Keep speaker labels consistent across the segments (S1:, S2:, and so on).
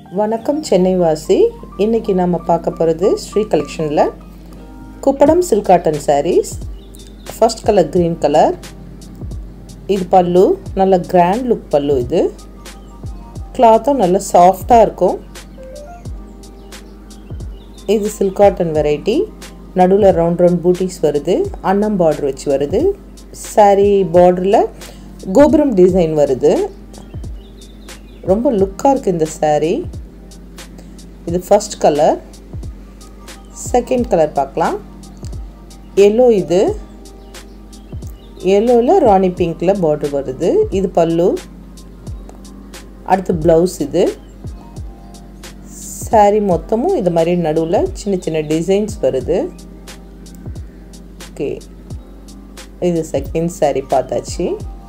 S1: வணக்கம் சென்னை வாசி இன்றைக்கி நம்ம பார்க்க போகிறது ஸ்ரீ கலெக்ஷனில் Kuppadam silk cotton sarees first colour green colour இது பல்லு நல்ல கிராண்ட் லுக் பல்லு இது கிளாத்தும் நல்ல சாஃப்டாக இருக்கும் இது சில்க் காட்டன் வெரைட்டி நடுவில் ரவுண்ட் ரவுண்ட் பூட்டிஸ் வருது அன்னம் பார்டர் வச்சு வருது சாரீ பார்டரில் கோபுரம் டிசைன் வருது ரொம்ப லுக்காக இருக்குது இந்த சாரீ இது ஃபர்ஸ்ட் கலர் செகண்ட் கலர் பார்க்கலாம் எல்லோ இது எல்லோவில் ராணி பிங்க்கில் பார்டர் வருது இது பல்லு அடுத்து ப்ளவுஸ் இது சாரீ மொத்தமும் இது மாதிரி நடுவில் சின்ன சின்ன டிசைன்ஸ் வருது ஓகே இது செகண்ட் சாரீ பார்த்தாச்சு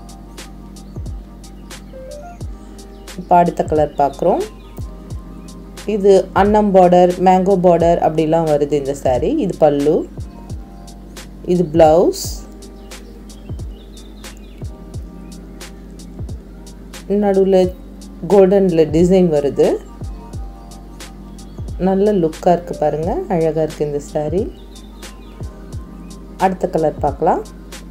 S1: இப்போ அடுத்த கலர் பார்க்குறோம் இது அன்னம் பார்டர் மேங்கோ பார்டர் அப்படிலாம் வருது இந்த சாரீ இது பல்லு இது ப்ளவுஸ் நடுவில் கோல்டனில் டிசைன் வருது நல்ல லுக்காக இருக்குது பாருங்கள் அழகாக இருக்குது இந்த சாரீ அடுத்த கலர் பார்க்கலாம்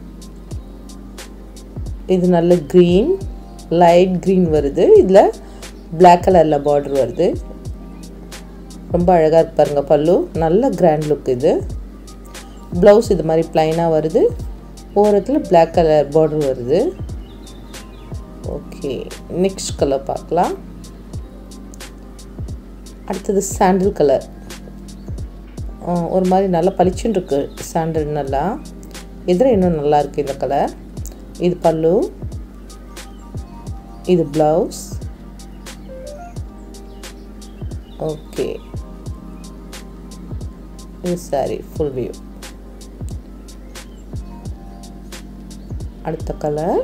S1: இது நல்ல க்ரீன் லைட் க்ரீன் வருது இதில் பிளாக் கலரில் பார்டர் வருது ரொம்ப அழகாக இருக்கு பாருங்கள் பல்லு நல்ல கிராண்ட் லுக் இது ப்ளவுஸ் இது மாதிரி ப்ளைனாக வருது ஓரத்தில் பிளாக் கலர் பார்டர் வருது ஓகே நெக்ஸ்ட் கலர் பார்க்கலாம் அடுத்தது சாண்டில் கலர் ஒரு மாதிரி நல்லா பளிச்சுன்னு இருக்கு சாண்டில் நல்லா இதில் இன்னும் நல்லா இருக்குது இந்த கலர் இது பல்லு இது ப்ளவுஸ் ஓகே இது சாரி ஃபுல் வியூ அடுத்த கலர்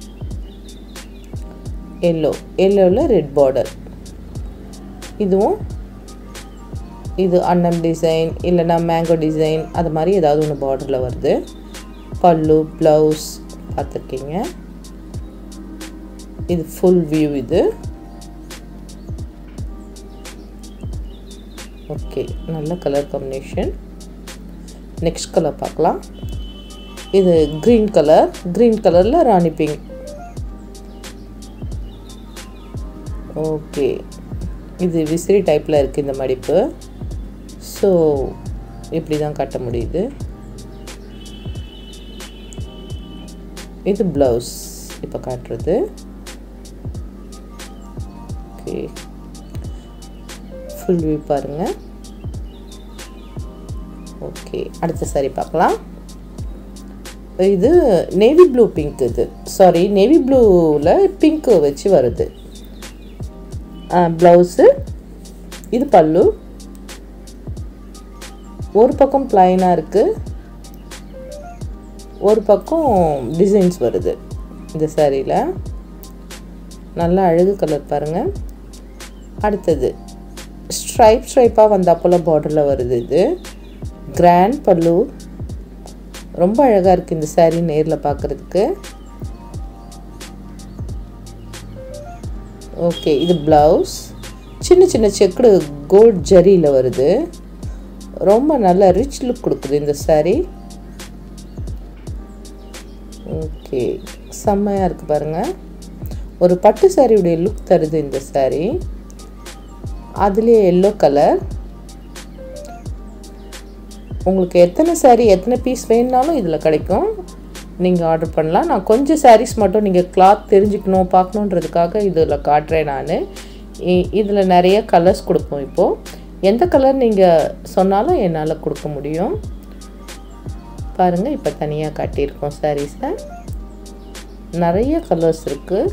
S1: எல்லோ எல்லோவில் ரெட் பார்டர் இதுவும் இது அன்னம் டிசைன் இல்லைன்னா மேங்கோ டிசைன் அது மாதிரி ஏதாவது ஒன்று பார்டரில் வருது பல்லு ப்ளவுஸ் பார்த்துருக்கீங்க இது ஃபுல் வியூ இது ஓகே நல்ல கலர் காம்பினேஷன் நெக்ஸ்ட் கலர் பார்க்கலாம் இது க்ரீன் கலர் க்ரீன் கலரில் ராணி பிங்க் ஓகே இது விசிறி டைப்பில் இருக்குது இந்த மடிப்பு ஸோ இப்படி தான் கட்ட முடியுது இது ப்ளவுஸ் இப்போ காட்டுறது ஓகே ஃபுல் வியூ பாருங்கள் ஓகே அடுத்த சாரி பார்க்கலாம் இது நேவி ப்ளூ பிங்க் இது சாரி நேவி ப்ளூவில் பிங்க்கு வச்சு வருது ப்ளவுஸு இது பல்லு ஒரு பக்கம் ப்ளைனாக இருக்குது ஒரு பக்கம் டிசைன்ஸ் வருது இந்த சாரியில் நல்ல அழகு கலர் பாருங்கள் அடுத்தது ஸ்ட்ரைப் ஸ்ட்ரைப்பாக வந்தால் போல் பார்டரில் வருது இது கிராண்ட் பல்லு ரொம்ப அழகாக இருக்குது இந்த சாரீ நேரில் பார்க்குறதுக்கு ஓகே இது ப்ளவுஸ் சின்ன சின்ன செக்குடு கோல்ட் ஜரியில் வருது ரொம்ப நல்ல ரிச் லுக் கொடுக்குது இந்த சாரீ ஓகே செம்மையாக இருக்குது பாருங்கள் ஒரு பட்டு சாரியுடைய லுக் தருது இந்த சாரீ அதுலேயே எல்லோ கலர் உங்களுக்கு எத்தனை சாரீ எத்தனை பீஸ் வேணுனாலும் இதில் கிடைக்கும் நீங்கள் ஆர்டர் பண்ணலாம் நான் கொஞ்சம் சாரீஸ் மட்டும் நீங்கள் கிளாத் தெரிஞ்சுக்கணும் பார்க்கணுன்றதுக்காக இதில் காட்டுறேன் நான் இதில் நிறைய கலர்ஸ் கொடுப்போம் இப்போது எந்த கலர் நீங்கள் சொன்னாலும் என்னால் கொடுக்க முடியும் பாருங்கள் இப்போ தனியாக காட்டியிருக்கோம் சாரீஸை நிறைய கலர்ஸ் இருக்குது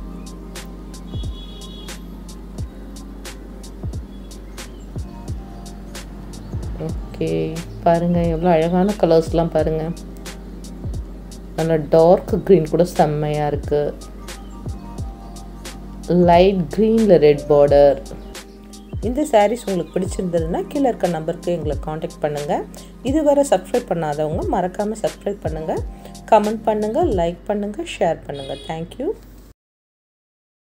S1: ஓகே பாருங்கள் எவ்வளோ அழகான கலர்ஸ்லாம் பாருங்கள் நல்லா டார்க் க்ரீன் கூட செம்மையாக இருக்குது லைட் க்ரீனில் ரெட் பார்டர் இந்த சாரீஸ் உங்களுக்கு பிடிச்சிருந்ததுன்னா கீழே இருக்க நம்பருக்கு எங்களை காண்டாக்ட் பண்ணுங்கள் இதுவரை சப்ஸ்கிரைப் பண்ணாதவங்க மறக்காமல் சப்ஸ்கிரைப் பண்ணுங்கள் கமெண்ட் பண்ணுங்கள் லைக் பண்ணுங்கள் ஷேர் பண்ணுங்கள் தேங்க்யூ